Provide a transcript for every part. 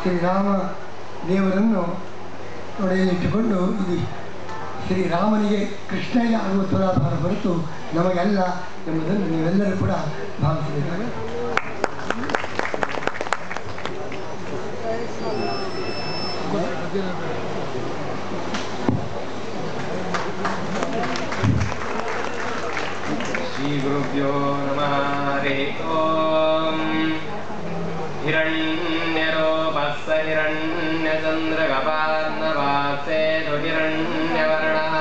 ಶ್ರೀರಾಮ ದೇವರನ್ನು ತೊಡೆಯಲ್ಲಿಟ್ಟುಕೊಂಡು ಇದು ಶ್ರೀರಾಮನಿಗೆ ಕೃಷ್ಣನಿಗೆ ಆಗುವ ತುಲಾಭಾರ ಹೊರತು ನಮಗೆಲ್ಲ ಎಂಬುದನ್ನು ನೀವೆಲ್ಲರೂ ಕೂಡ ಭಾವಿಸಬೇಕಾಗಿದೆ श्रीगुरुभ्यो नमः हरिः ॐ हिरण्यरूपस्य हिरण्यचन्द्रकपार्णवासेतु हिरण्यवर्णः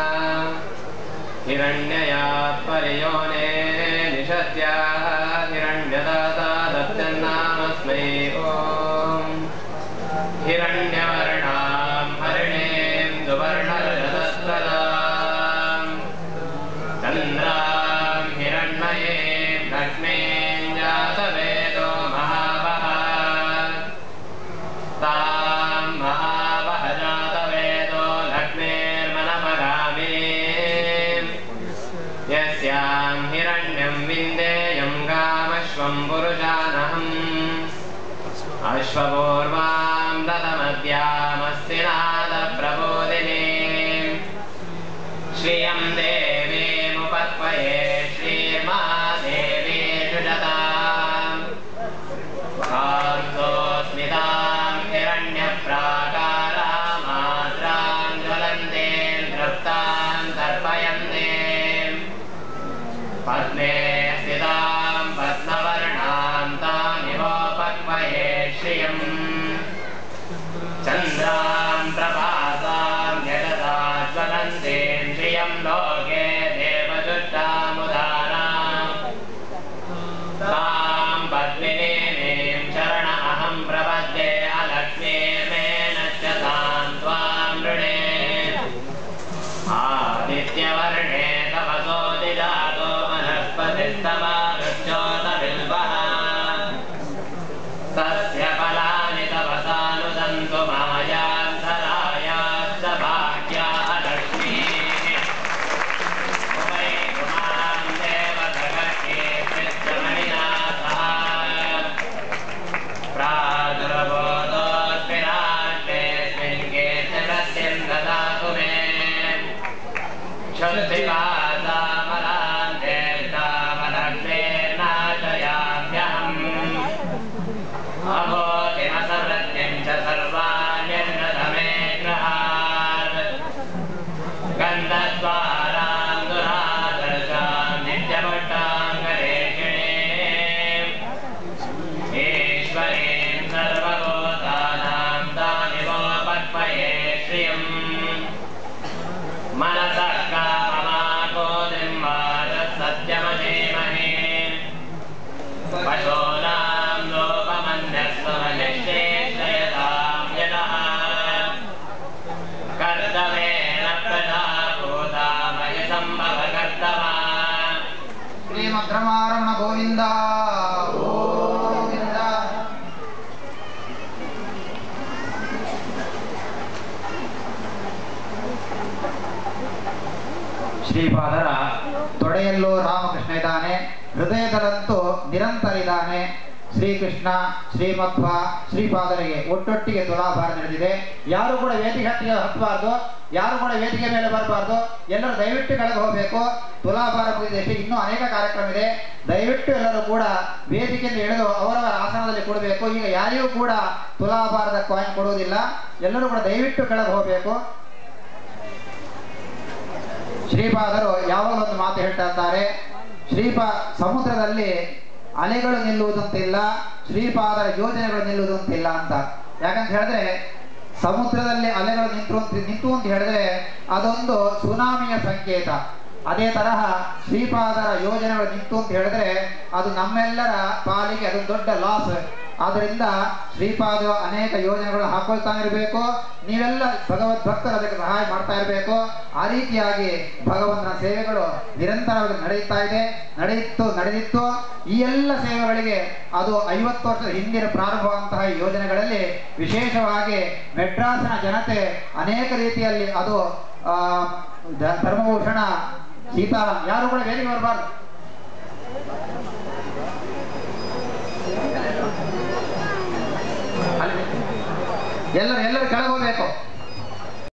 हिरण्ययात् परियोने निषत्या हिरण्यदाता दत्तन्नामस्मै ॐ हिरण्यवर्णां हरिणेन्दुवर्णरजतस्वदाम् चन्द्रां हिरण्मयीं लक्ष्मीं जातवेदो महावः तां महावः जातवेदो लक्ष्मीर्मनमगामीं यस्यां हिरण्यं विन्देयं गामश्वं पुरुषानहम् अश्वपूर्वां ददमद्यामस्ति नादप्रबोधिनीम् श्रियं देवीमुपत्वये श्रीर्मा देवी जुषताम् कान्तोऽस्मितां हिरण्यप्राकारामात्रां ज्वलन्तीं तृप्तां तर्पयन्तीम् पद्मे स्थितां पद्मवर्णां तामिवोपक्वये श्रियम् चन्द्रां प्रभासां जगदा ज्वलन्तीं श्रियं लोके देवजुष्टामुदाराम् तां पद्मिनीं शरण अहं प्रपद्ये अलक्ष्मीर्मेण च तां त्वां वृणे आदित्यवर्णे तपसोदिजातो वनस्पतिस्तमागच्छोतबिल्वः तस्य फलानि तपसानुदन्तु मायान्तरायाश्च भाग्या लक्ष्मीः उपरि गुणां देवजगत्ये चित्रमणिनाथः प्रादुर्बोधोऽस्मिराष्ट्रेऽस्मिन् केचिदस्यं ददातु मे क्षुद्धिवासामलान्ते तामलक्ष्मीर्नाशयाम्यहम् अभोतिमसमृद्धिं च सर्वाण्यन्नतमे ग्रहात् गन्धद्वारां दुरादर्शां नित्यभट्टाङ्गरेषिणीम् ईश्वरीं सर्वभूतानां तामिवोपक्वये श्रियम् मनसः काममाकोदिं वाचः सत्यमधीमहि पशूनां लोकमन्यस्वमनिश्चेष्टयतां यतः कर्तवेन प्रजा भूतामहि सम्भवकर्तवा ಶ್ರೀಮದ್ರಮಾರಮಣ ಗೋವಿಂದ ಗೋವಿಂದ ಶ್ರೀಪಾದರ ತೊಡೆಯಲ್ಲೂ ರಾಮಕೃಷ್ಣ ಇದ್ದಾನೆ ಹೃದಯದಲ್ಲಂತೂ ನಿರಂತರ ಇದ್ದಾನೆ ಶ್ರೀಕೃಷ್ಣ ಶ್ರೀಮಧ್ವ ಶ್ರೀಪಾದರಿಗೆ ಒಟ್ಟೊಟ್ಟಿಗೆ ತುಲಾಭಾರ ನಡೆದಿದೆ ಯಾರು ಕೂಡ ವೇದಿಕೆ ಹತ್ತಿಗೆ ಹತ್ತಬಾರ್ದು ಯಾರು ಕೂಡ ವೇದಿಕೆ ಮೇಲೆ ಬರಬಾರ್ದು ಎಲ್ಲರೂ ದಯವಿಟ್ಟು ಕೆಳಗೆ ಹೋಗಬೇಕು ತುಲಾಭಾರ ಮುಗಿದಷ್ಟೇ ಇನ್ನೂ ಅನೇಕ ಕಾರ್ಯಕ್ರಮ ಇದೆ ದಯವಿಟ್ಟು ಎಲ್ಲರೂ ಕೂಡ ವೇದಿಕೆಯಿಂದ ಇಳಿದು ಅವರವರ ಆಸನದಲ್ಲಿ ಕೊಡಬೇಕು ಈಗ ಯಾರಿಗೂ ಕೂಡ ತುಲಾಭಾರದ ಕಾಯಿನ್ ಕೊಡುವುದಿಲ್ಲ ಎಲ್ಲರೂ ಕೂಡ ದಯವಿಟ್ಟು ಕೆಳಗೆ ಹೋಗಬೇಕು ಶ್ರೀಪಾದರು ಯಾವಾಗಲೂ ಒಂದು ಮಾತು ಹೇಳ್ತಾ ಇದ್ದಾರೆ ಶ್ರೀಪಾ ಸಮುದ್ರದಲ್ಲಿ ಅಲೆಗಳು ನಿಲ್ಲುವುದಂತಿಲ್ಲ ಶ್ರೀಪಾದರ ಯೋಜನೆಗಳು ನಿಲ್ಲುವುದಂತಿಲ್ಲ ಅಂತ ಯಾಕಂತ ಹೇಳಿದ್ರೆ ಸಮುದ್ರದಲ್ಲಿ ಅಲೆಗಳು ನಿಂತು ಅಂತ ನಿಂತು ಅಂತ ಹೇಳಿದ್ರೆ ಅದೊಂದು ಸುನಾಮಿಯ ಸಂಕೇತ ಅದೇ ತರಹ ಶ್ರೀಪಾದರ ಯೋಜನೆಗಳು ನಿಂತು ಅಂತ ಹೇಳಿದ್ರೆ ಅದು ನಮ್ಮೆಲ್ಲರ ಪಾಲಿಗೆ ಅದೊಂದು ದೊಡ್ಡ ಲಾಸ್ ಆದ್ದರಿಂದ ಶ್ರೀಪಾದ ಅನೇಕ ಯೋಜನೆಗಳು ಹಾಕೊಳ್ತಾ ಇರಬೇಕು ನೀವೆಲ್ಲ ಭಗವದ್ ಭಕ್ತರು ಅದಕ್ಕೆ ಸಹಾಯ ಮಾಡ್ತಾ ಇರಬೇಕು ಆ ರೀತಿಯಾಗಿ ಭಗವಂತನ ಸೇವೆಗಳು ನಿರಂತರವಾಗಿ ನಡೆಯುತ್ತಾ ಇದೆ ನಡೆಯಿತು ನಡೆದಿತ್ತು ಈ ಎಲ್ಲ ಸೇವೆಗಳಿಗೆ ಅದು ಐವತ್ತು ವರ್ಷದ ಹಿಂದಿನ ಪ್ರಾರಂಭವಾದಂತಹ ಈ ಯೋಜನೆಗಳಲ್ಲಿ ವಿಶೇಷವಾಗಿ ಮೆಡ್ರಾಸಿನ ಜನತೆ ಅನೇಕ ರೀತಿಯಲ್ಲಿ ಅದು ಆ, ಧ- ಧರ್ಮಭೂಷಣ ಸೀತಾರಾಮ್ ಯಾರು ಕೂಡ ವೇದಿಕೆ ಬರಬಾರ್ದು ಅಲ್ಲಿ ಎಲ್ಲರೂ ಎಲ್ಲರೂ ಕೆಳಗೆ ಹೋಗ್ಬೇಕು